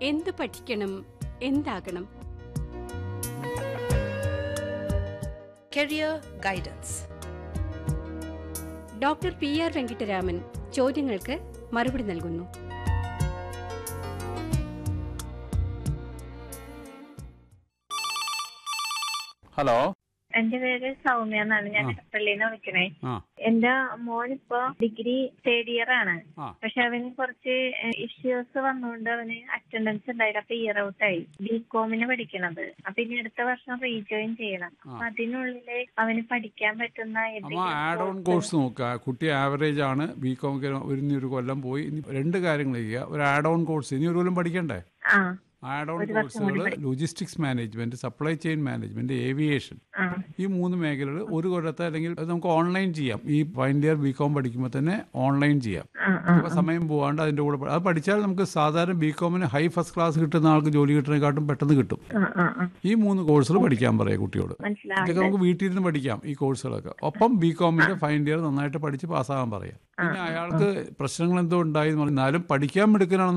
എന്ത് പഠിക്കണം എന്താകണം Career Guidance. Doctor P R Venkitaraman ചോദ്യങ്ങൾക്ക് മറുപടി നൽകുന്നു ഹലോ എന്റെ പേര് സൗമ്യ എന്നാണ് ഞാൻ ആ. പള്ളിന്ന് വിളിക്കണേ ആ എന്റെ മോൻ ഇപ്പൊ ഡിഗ്രി തേർഡ് ഇയർ ആണ് ആ. പക്ഷെ അവന് കുറച്ച് ഇഷ്യൂസ് വന്നുകൊണ്ട് അവന് അറ്റൻഡൻസ് ഉണ്ടായില്ല അപ്പൊ ഇയർ ഔട്ട് ആയി ബി കോമിന് പഠിക്കണത് അപ്പൊ ഇനി അടുത്ത വർഷം റീജോയിൻ ചെയ്യണം ആ. അപ്പൊ അതിനുള്ളില് അവന് പഠിക്കാൻ പറ്റുന്ന അമ്മ ആഡ് ഓൺ കോഴ്സ് നോക്കുക കുട്ടി ആവറേജ് ആണ് ബി കോം ഒരു ഇനി ഒരു കൊല്ലം പോയി ഇനി രണ്ട് കാര്യങ്ങൾ ചെയ്യുക ഒരു ആഡ് ഓൺ കോഴ്സ് ഇനി ഒരു കൊല്ലം പഠിക്കണ്ടേ ആ ആഡ് ഓൺ ഒരു വർഷം കൂടി കോഴ്സുകൾ logistics management supply chain management aviation ആ ഈ മൂന്ന് മേഖലകൾ ഒരു കൊല്ലത്തെ അല്ലെങ്കിൽ അത് നമുക്ക് ഓൺലൈൻ ചെയ്യാം ഈ ഫൈനൽ ഇയർ ബി കോം പഠിക്കുമ്പോൾ തന്നെ ഓൺലൈൻ ചെയ്യാം ആ ആ അപ്പോൾ സമയം പോകാണ്ട് അതിൻ്റെ കൂടെ പഠി- അത് പഠിച്ചാൽ നമുക്ക് സാധാരണ ബി കോമിന് ഹൈ ഫസ്റ്റ് ക്ലാസ് കിട്ടുന്ന ആൾക്ക് ജോലി കിട്ടുന്നതിനെക്കാട്ടും പെട്ടെന്ന് കിട്ടും ആ ആ ആ ഈ മൂന്ന് കോഴ്സുകൾ പഠിക്കാൻ പറയാം കുട്ടിയോട് ഇതൊക്കെ മനസ്സിലാവുന്നുണ്ട് നമുക്ക് വീട്ടിൽ ഇരുന്ന് പഠിക്കാം ഈ കോഴ്സുകളൊക്കെ ഒപ്പം ബി കോമിന്റെ ഫൈനൽ ഇയർ നന്നായിട്ട് പഠിച്ച് പാസ്സാകാൻ പറയാം പിന്നെ അയാൾക്ക് പ്രശ്നങ്ങൾ എന്തോ ഉണ്ടായി എന്ന് പറഞ്ഞാലും പഠിക്കാൻ മിടുക്കനാണെന്ന്